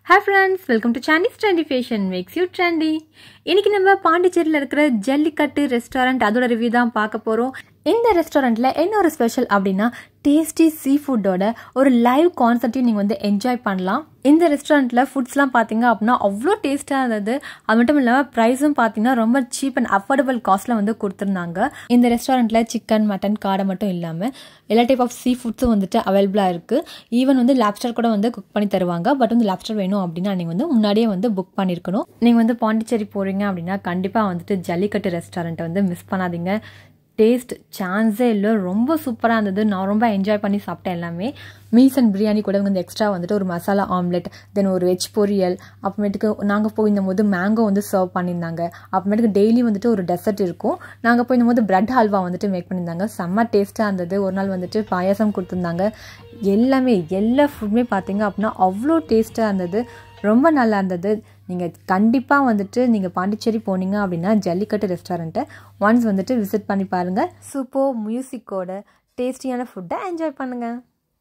hi friends welcome to Sandy's trendy fashion makes you trendy இன்னைக்கு நம்ம பாண்டிச்சேரியில் இருக்கிற ஜல்லிக்கட்டு ரெஸ்டாரண்ட் அதோட ரிவ்யூ தான் பார்க்க போகிறோம் இந்த ரெஸ்டாரண்ட்டில் என்ன ஒரு ஸ்பெஷல் அப்படின்னா டேஸ்டி சீ ஃபுட்டோட ஒரு லைவ் கான்சர்ட்டையும் நீங்கள் வந்து என்ஜாய் பண்ணலாம் இந்த ரெஸ்டாரண்ட்டில் ஃபுட்ஸ்லாம் பார்த்தீங்க அப்படின்னா அவ்வளோ டேஸ்ட்டாக இருந்தது அது மட்டும் இல்லாமல் ப்ரைஸும் பார்த்தீங்கன்னா ரொம்ப சீப் அண்ட் அஃபோர்டபுள் காஸ்ட்டில் வந்து கொடுத்துருந்தாங்க இந்த ரெஸ்டாரண்ட்டில் சிக்கன் மட்டன் காடை மட்டும் இல்லாமல் எல்லா டைப் ஆஃப் சீ ஃபுட்ஸும் வந்துட்டு அவைலபிளாக இருக்குது ஈவன் வந்து லாப்ஸ்டர் கூட வந்து குக் பண்ணி தருவாங்க பட் வந்து லாப்ஸ்டர் வேணும் அப்படின்னா நீங்கள் வந்து முன்னாடியே வந்து புக் பண்ணியிருக்கணும் நீங்கள் வந்து பாண்டிச்சேரி போகிறீங்க அப்படின்னா கண்டிப்பாக வந்துட்டு ஜல்லிக்கட்டு ரெஸ்டாரண்ட்டை வந்து மிஸ் பண்ணாதீங்க டேஸ்ட் சான்ஸே இல்லை ரொம்ப சூப்பராக இருந்தது நான் ரொம்ப என்ஜாய் பண்ணி சாப்பிட்டேன் எல்லாமே மீல்ஸ் அண்ட் பிரியாணி கூட வந்து எக்ஸ்ட்ரா வந்துட்டு ஒரு மசாலா ஆம்லெட் தென் ஒரு வெஜ் பொரியல் அப்புறமேட்டுக்கு நாங்கள் போயிருந்த போது மேங்கோ வந்து சர்வ் பண்ணியிருந்தாங்க அப்புறமேட்டுக்கு டெய்லி வந்துட்டு ஒரு டெசர்ட் இருக்கும் நாங்கள் போயிருந்த போது பிரெட் ஹல்வா வந்துட்டு மேக் பண்ணியிருந்தாங்க செம்ம டேஸ்ட்டாக இருந்தது ஒரு நாள் வந்துட்டு பாயாசம் கொடுத்துருந்தாங்க எல்லாமே எல்லா ஃபுட்டுமே பார்த்தீங்க அப்படின்னா அவ்வளோ டேஸ்ட்டாக இருந்தது ரொம்ப நல்லா இருந்தது நீங்கள் கண்டிப்பாக வந்துட்டு நீங்கள் பாண்டிச்சேரி போனீங்க அப்படின்னா ஜல்லிக்கட்டு ரெஸ்டாரண்ட்டை ஒன்ஸ் வந்துட்டு விசிட் பண்ணி பாருங்கள் சூப்பர் மியூசிக்கோட டேஸ்டியான ஃபுட்டை என்ஜாய் பண்ணுங்கள்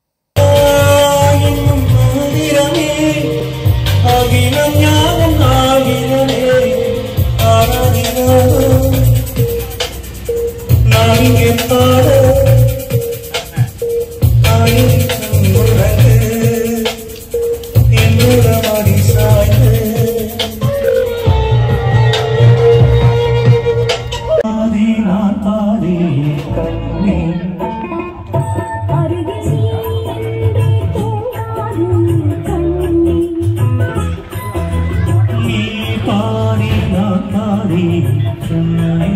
அகிலம் ஞானம் ஆகினமே ஆராதினாலும் நான் இங்கே பாட ஆயிரம் உலகு என்னோட மடி சாய்ந்து பாதி நான் பாதி கண்ணே நீ பாடி நான் பாடி கண்ணே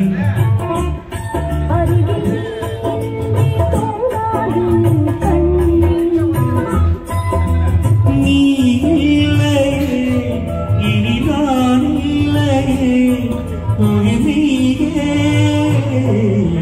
நீ இல்லையே இனி நான் இல்லையே உயிர் நீயே